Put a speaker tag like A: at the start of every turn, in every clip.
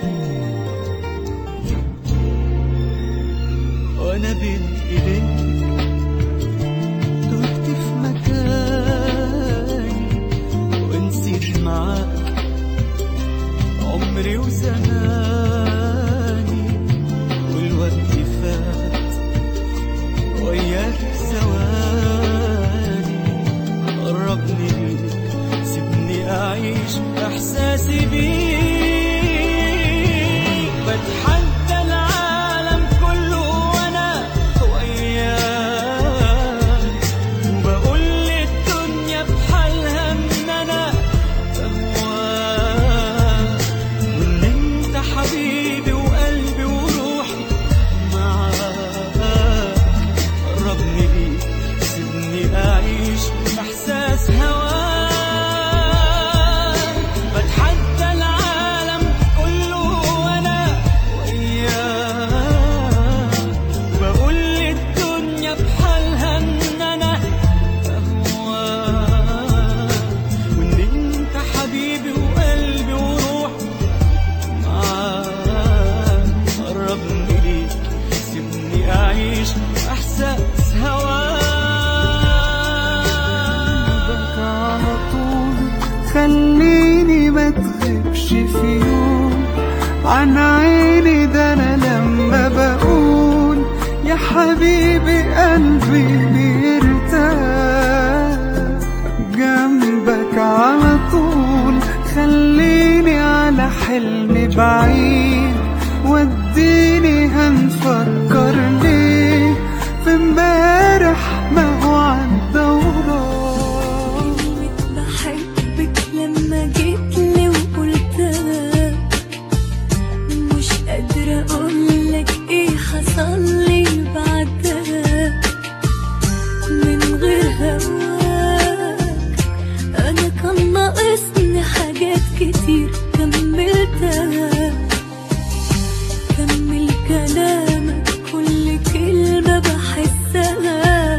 A: وانا بين ايديك تهت في مكاني ونسيت معاك عمري وزماني والوقت فات وياك ثواني قربني ليك سيبني اعيش احساسي بيك بتحدى العالم كله وانا وياك وبقول للدنيا بحالها ان انا بهواك وان انت حبيبي وقلبي وروحي معاك قربني ليك سيبني اعيش احساس هواك بتحدى العالم كله وانا وياك بقول للدنيا بحالها ان انا بهواك وان انت حبيبي وقلبي وروحي معاك قربني ليك سيبني اعيش احساس هواك على طول خليني ما تغيبش في يوم عن عيني ده انا لما بقول يا حبيبي قلبي بيرتاح جنبك على طول خليني على حلم بعيد وديني هنفكر ليه في امبارح ما هو عدى وراه
B: كلمة بحبك لما جيتلي وقلتها مش قادرة أقولك إيه حصلي بعدها من غير هواك أنا كان ناقصني حاجات كتير كملتها كمل كلامك كل كلمة بحسها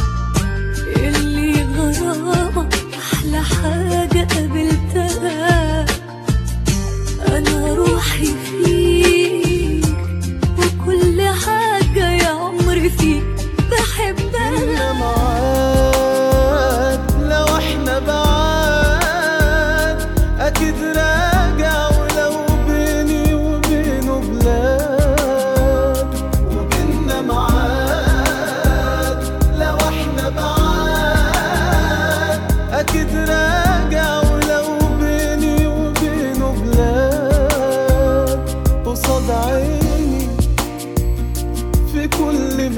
B: اللي غرامك أحلى حاجة قابلتها أنا روحي فيك وكل حاجة يا عمري فيك بحبها
A: معاد لو احنا بعاد اكيد راجع ولو بيني وبينه بلاد وبيننا معاد لو احنا بعاد اكيد راجع ولو بيني وبينه بلاد قصاد عيني في كل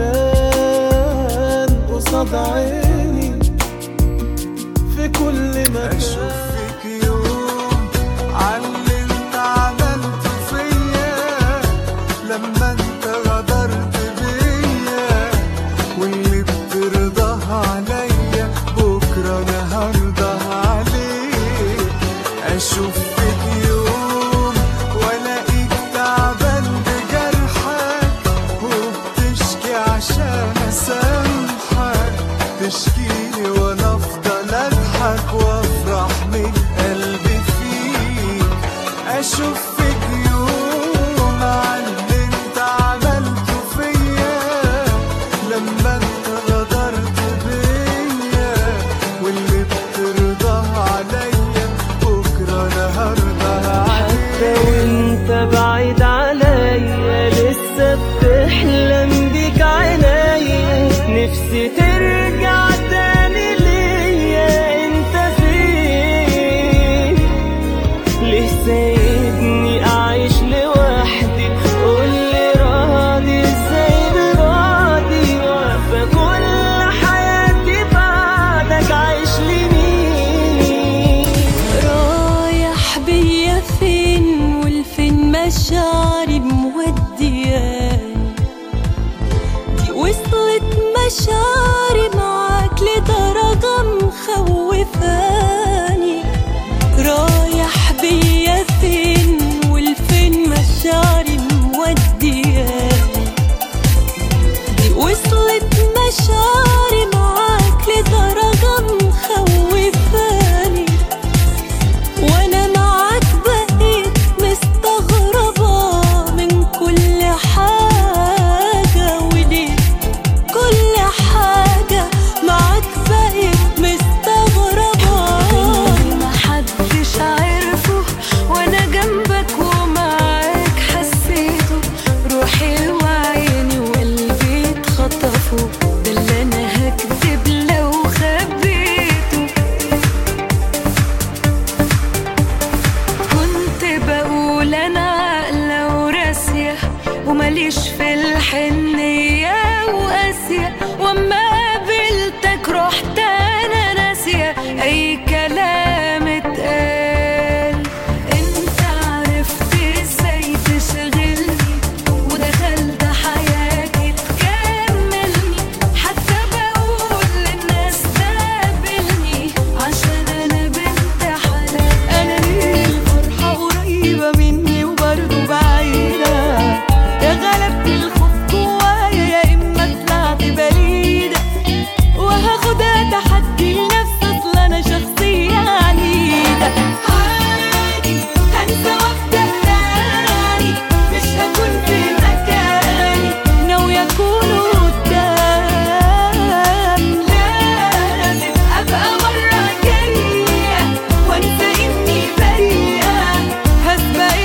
A: مكان قصاد عيني في كل مكان اشوفك يوم علي انت عملته فيا لما انت غدرت بيا واللي بترضاه عليا بكره انا هرضى عليك اشوفك يوم والاقيك تعبان بجرحك وبتشكي عشان اسامحك تشكيلي وانا افضل اضحك وافرح من قلبي فيك اشوفك يوم على اللي انت عملته فيا لما انت غدرت بيا واللي بترضاه عليا بكره انا هرضى عليك وانت بعيد عليا لسه بتحلم بيك عينيا نفسي ترجع تاني ليا انت فين ليه سايبني اعيش لوحدي قولي راضي ازاي براضي واقفة كل حياتي بعدك عايش لمين
B: رايح بيا فين والفين مشاعري مودياني دي وصلت مشاعري معاك لدرجة مخوفاني رايح بيا فين والفين مشاعري مودياني دي وصلت مشاعري معاك لدرجة مخوفاني وانا معاك بقيت مستغرب حنية وقاسية واما قابلتك رحت انا ناسية اي كلام اتقال انت عرفت ازاي تشغلني ودخلت حياتي تكملني حتى بقول للناس تقابلني عشان انا بنت حلال انا ليه الفرحة قريبة مني وبرضه بعيدة يا غلبت الخوف جوايا يا اما طلعت بليدة وهاخدها تحدي لنفسي اصل انا شخصية عنيدة عادي هنسى وابدا تاني مش هكون في مكاني ناوية اكون قدام لازم ابقى مرة جاية وانسى اني بريئة هسبق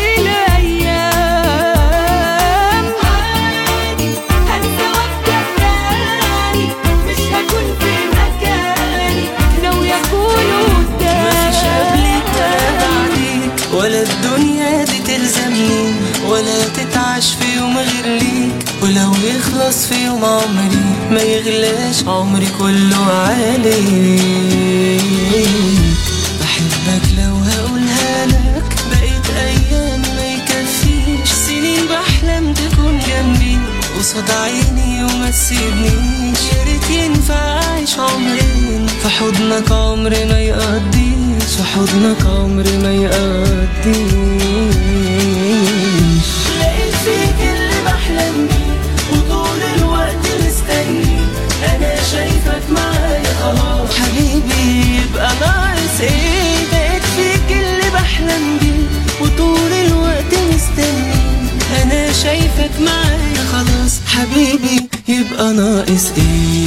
B: الايام عادي هنسى وابدا تاني مش هكون في مكاني ناوية اكون قدام
C: مفيش قبلك ولا بعديك ولا الدنيا دي تلزمني ولا تتعش في يوم غير ليك ولو يخلص في يوم عمري ما يغلاش عمري كله عليك بحبك لو هقولها لك بقيت ايام ما يكفيش سنين بحلم تكون جنبي قصاد عيني وما تسيبنيش يا ريت ينفع اعيش عمرين في حضنك عمري ما يقضيش في حضنك عمري ما يقضيش لقيت فيك اللي بحلم بيه وطول الوقت مستني انا شايفك معايا خلاص حبيبي يبقى ناقص ايه لقيت فيك اللي بحلم بيه وطول الوقت مستني انا شايفك معايا خلاص حبيبي يبقى ناقص ايه